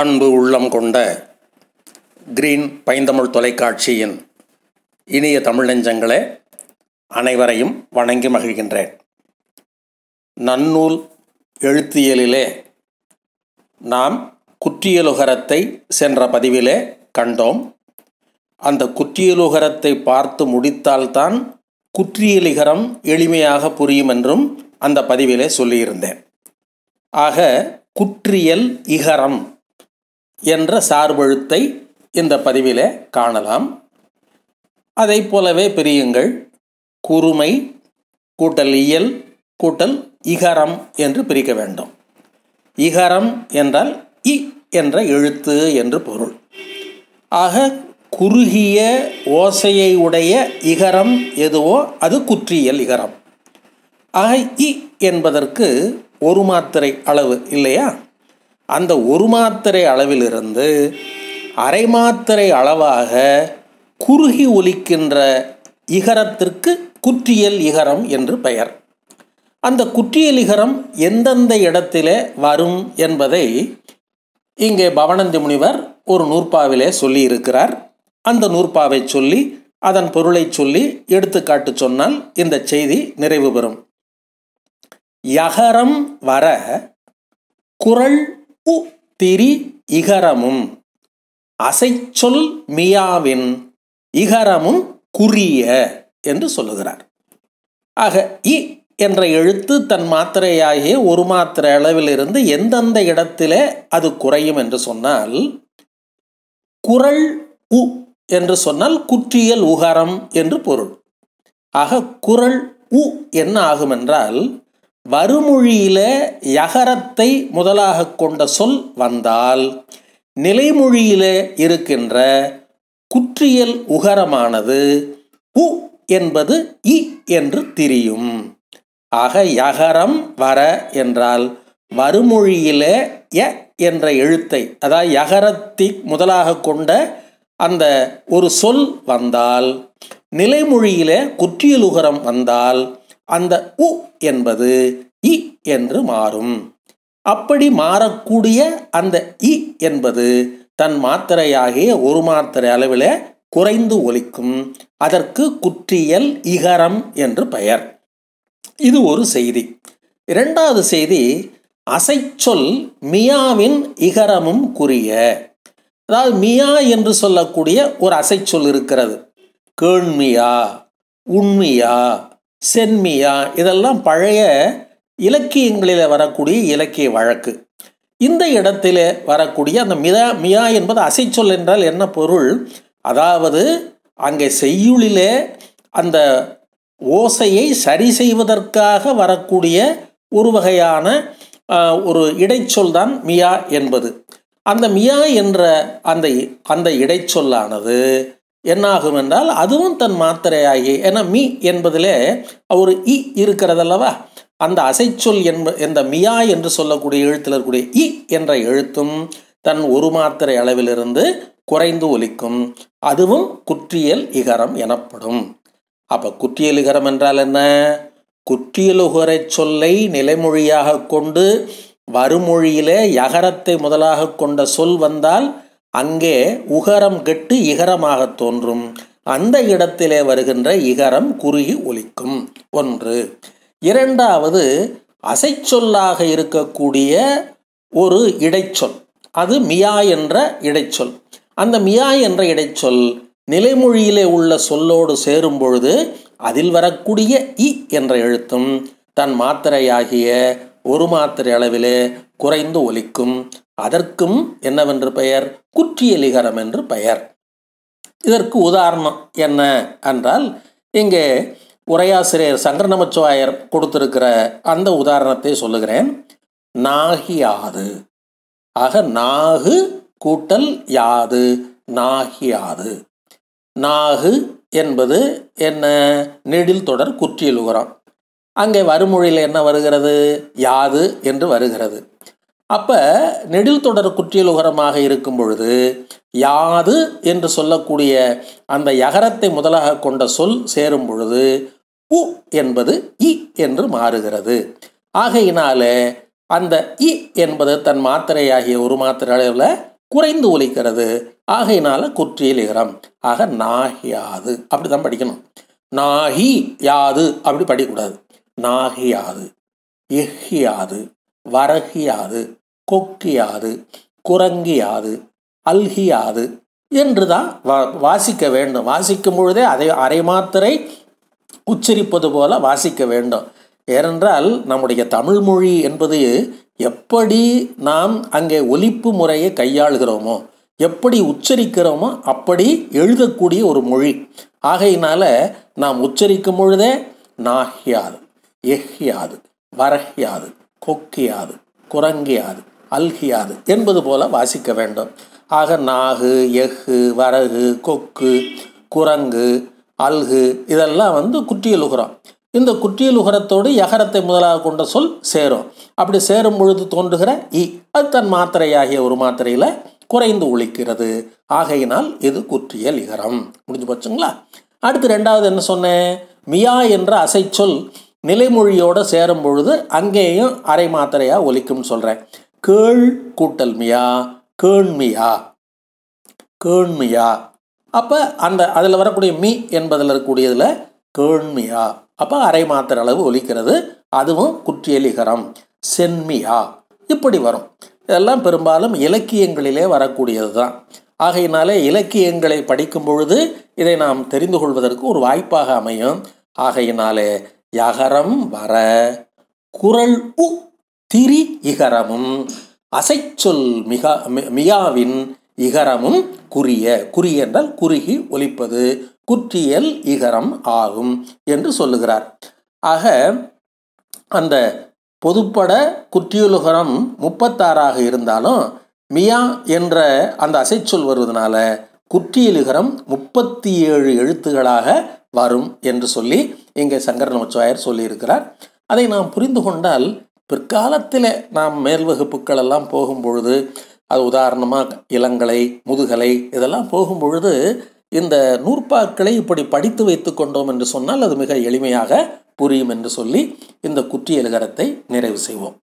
அன்பு உள்ளம் கொண்ட கிரீன் பைந்தமிழ் தொலைக்காட்சியின் இனிய தமிழ் நெஞ்சங்களே அனைவரையும் வணங்கி மகிழ்கின்றேன் நன்னூல் எழுத்தியலிலே நாம் குற்றியலுகரத்தை சென்ற பதிவிலே கண்டோம் அந்த குற்றியலுகரத்தை பார்த்து முடித்தால்தான் குற்றியலிகரம் எளிமையாக புரியும் என்றும் அந்த பதிவிலே சொல்லியிருந்தேன் ஆக குற்றியல் இகரம் என்ற சார்பெழுத்தை இந்த பதிவிலே காணலாம் அதை போலவே பிரியுங்கள் குறுமை கூட்டல் இயல் கூட்டல் இகரம் என்று பிரிக்க வேண்டும் இகரம் என்றால் இ என்ற எழுத்து என்று பொருள் ஆக குறுகிய ஓசையை உடைய இகரம் எதுவோ அது குற்றியல் இகரம் ஆக இ என்பதற்கு ஒரு மாத்திரை அளவு இல்லையா அந்த ஒரு மாத்திரை அளவிலிருந்து அரை மாத்திரை அளவாக குறுகி ஒலிக்கின்ற இகரத்திற்கு குற்றியல் இகரம் என்று பெயர் அந்த குற்றியல் இகரம் எந்தெந்த இடத்திலே வரும் என்பதை இங்கே பவனந்தி முனிவர் ஒரு நூற்பாவிலே சொல்லியிருக்கிறார் அந்த நூற்பாவை சொல்லி அதன் பொருளை சொல்லி எடுத்துக்காட்டு சொன்னால் இந்த செய்தி நிறைவு பெறும் யகரம் வர குரல் உ திரி இகரமும் அசைச்சொல் மியாவின் இகரமும் குறிய என்று சொல்லுகிறார் ஆக இ என்ற எழுத்து தன் மாத்திரையாகிய ஒரு மாத்திரை அளவிலிருந்து எந்தெந்த இடத்திலே அது குறையும் என்று சொன்னால் குரல் உ என்று சொன்னால் குற்றியல் உகரம் என்று பொருள் ஆக குரல் உ என்ன ஆகும் என்றால் வருமொழியில யகரத்தை முதலாக கொண்ட சொல் வந்தால் நிலைமொழியில இருக்கின்ற குற்றியல் உகரமானது உ என்பது இ என்று திரியும் ஆக யகரம் வர என்றால் வருமொழியில ய என்ற எழுத்தை அதாவது யகரத்தை முதலாக கொண்ட அந்த ஒரு சொல் வந்தால் நிலைமொழியில குற்றியலுகரம் வந்தால் அந்த உ என்பது இ என்று மாறும் அப்படி மாறக்கூடிய அந்த இ என்பது தன் மாத்திரையாகிய ஒரு மாத்திரை அளவில் குறைந்து ஒலிக்கும் அதற்கு குற்றியல் இகரம் என்று பெயர் இது ஒரு செய்தி இரண்டாவது செய்தி அசைச்சொல் மியாவின் இகரமும் குறிய அதாவது மியா என்று சொல்லக்கூடிய ஒரு அசைச்சொல் இருக்கிறது கேண்மியா உண்மியா சென்மியா இதெல்லாம் பழைய இலக்கியங்களில் வரக்கூடிய இலக்கிய வழக்கு இந்த இடத்துல வரக்கூடிய அந்த மிதா மியா என்பது அசைச்சொல் என்றால் என்ன பொருள் அதாவது அங்கே செய்யுளிலே அந்த ஓசையை சரி செய்வதற்காக வரக்கூடிய ஒரு வகையான ஒரு இடைச்சொல் தான் மியா என்பது அந்த மியா என்ற அந்த அந்த இடைச்சொல்லானது என்னாகும் என்றால் அதுவும் தன் மாத்திரையாகி ஏன்னா மீ என்பதிலே ஒரு இ இருக்கிறதல்லவா அந்த அசைச்சொல் என்ப இந்த மியா என்று சொல்லக்கூடிய எழுத்தில் இருக்கக்கூடிய இ என்ற எழுத்தும் தன் ஒரு மாத்திரை அளவிலிருந்து குறைந்து ஒலிக்கும் அதுவும் குற்றியல் இகரம் எனப்படும் அப்போ குற்றியல் இகரம் என்றால் என்ன குற்றியலுகரை சொல்லை நிலைமொழியாக கொண்டு வருமொழியிலே யகரத்தை முதலாக கொண்ட சொல் வந்தால் அங்கே உகரம் கெட்டு இகரமாக தோன்றும் அந்த இடத்திலே வருகின்ற இகரம் குறுகி ஒலிக்கும் ஒன்று இரண்டாவது அசைச்சொல்லாக இருக்கக்கூடிய ஒரு இடைச்சொல் அது மியா என்ற இடைச்சொல் அந்த மியா என்ற இடைச்சொல் நிலைமொழியிலே உள்ள சொல்லோடு சேரும் பொழுது அதில் வரக்கூடிய இ என்ற எழுத்தும் தன் மாத்திரையாகிய ஒரு மாத்திரை அளவிலே குறைந்து ஒலிக்கும் அதற்கும் என்னவென்று பெயர் குற்றியலிகரம் என்று பெயர் இதற்கு உதாரணம் என்ன என்றால் இங்கே உரையாசிரியர் சங்கர நமச்சிவாயர் கொடுத்திருக்கிற அந்த உதாரணத்தை சொல்லுகிறேன் நாகி யாது ஆக நாகு கூட்டல் யாது நாகியாது நாகு என்பது என்ன நெடில் தொடர் குற்றியலுகரம் அங்கே வருமொழியில் என்ன வருகிறது யாது என்று வருகிறது அப்போ நெடில் தொடர் குற்றியலுகரமாக இருக்கும் பொழுது யாது என்று சொல்லக்கூடிய அந்த யகரத்தை முதலாக கொண்ட சொல் சேரும் பொழுது உ என்பது இ என்று மாறுகிறது ஆகையினாலே அந்த இ என்பது தன் மாத்திரையாகிய ஒரு மாத்திரை அளவில் குறைந்து ஒலிக்கிறது ஆகையினால குற்றியல் இகரம் ஆக நாகியாது அப்படி தான் படிக்கணும் நாகி யாது அப்படி படிக்கக்கூடாது நாகியாது எஹ்யாது வரகியாது கொக்கியாது குரங்கியாது அல்கியாது என்று தான் வா வாசிக்க வேண்டும் வாசிக்கும் பொழுதே அதை அரை மாத்திரை உச்சரிப்பது போல வாசிக்க வேண்டும் ஏனென்றால் நம்முடைய தமிழ் மொழி என்பது எப்படி நாம் அங்கே ஒலிப்பு முறையை கையாளுகிறோமோ எப்படி உச்சரிக்கிறோமோ அப்படி எழுதக்கூடிய ஒரு மொழி ஆகையினால நாம் உச்சரிக்கும் பொழுதே நாஹ்யாது எஹ்யாது வரஹ்யாது கொக்கியாது குரங்கியாது அல்கியாது என்பது போல வாசிக்க வேண்டும் ஆக நாகு எஃகு வரகு கொக்கு குரங்கு அல்கு இதெல்லாம் வந்து குற்றியலுகரம் இந்த குற்றியலுகரத்தோடு யகரத்தை முதலாக கொண்ட சொல் சேரும் அப்படி சேரும் பொழுது தோன்றுகிற இ அது தன் மாத்திரையாகிய ஒரு மாத்திரையில் குறைந்து ஒழிக்கிறது ஆகையினால் இது குற்றியல் இகரம் முடிஞ்சு போச்சுங்களா அடுத்து ரெண்டாவது என்ன சொன்னேன் மியா என்ற அசைச்சொல் நிலைமொழியோடு சேரும் பொழுது அங்கேயும் அரை மாத்திரையாக ஒலிக்கும்னு சொல்கிறேன் கேள் கூட்டல் மியா கேண்மியா கேண்மியா அப்போ அந்த அதில் வரக்கூடிய மீ என்பதில் இருக்கக்கூடியதில் கேண்மியா அப்போ அரை மாத்திர அளவு ஒலிக்கிறது அதுவும் குற்றியலிகரம் சென்மியா இப்படி வரும் இதெல்லாம் பெரும்பாலும் இலக்கியங்களிலே வரக்கூடியது தான் ஆகையினாலே இலக்கியங்களை படிக்கும் பொழுது இதை நாம் தெரிந்து கொள்வதற்கு ஒரு வாய்ப்பாக அமையும் ஆகையினாலே யகரம் வர குரல் உ திரி இகரமும் அசைச்சொல் மிக மியாவின் இகரமும் குறிய குறிய என்றால் குறுகி ஒலிப்பது குற்றியல் இகரம் ஆகும் என்று சொல்லுகிறார் ஆக அந்த பொதுப்பட குற்றியலுகரம் முப்பத்தாறாக இருந்தாலும் மியா என்ற அந்த அசைச்சொல் வருவதனால குற்றியலுகரம் முப்பத்தி ஏழு எழுத்துகளாக வரும் என்று சொல்லி இங்கே சங்கர நமச்சிவாயர் சொல்லியிருக்கிறார் அதை நாம் புரிந்து கொண்டால் பிற்காலத்தில் நாம் மேல் வகுப்புகள் எல்லாம் போகும் பொழுது அது உதாரணமாக இளங்கலை முதுகலை இதெல்லாம் போகும் பொழுது இந்த நூற்பாக்களை இப்படி படித்து வைத்து கொண்டோம் என்று சொன்னால் அது மிக எளிமையாக புரியும் என்று சொல்லி இந்த குற்றியலுகரத்தை நிறைவு செய்வோம்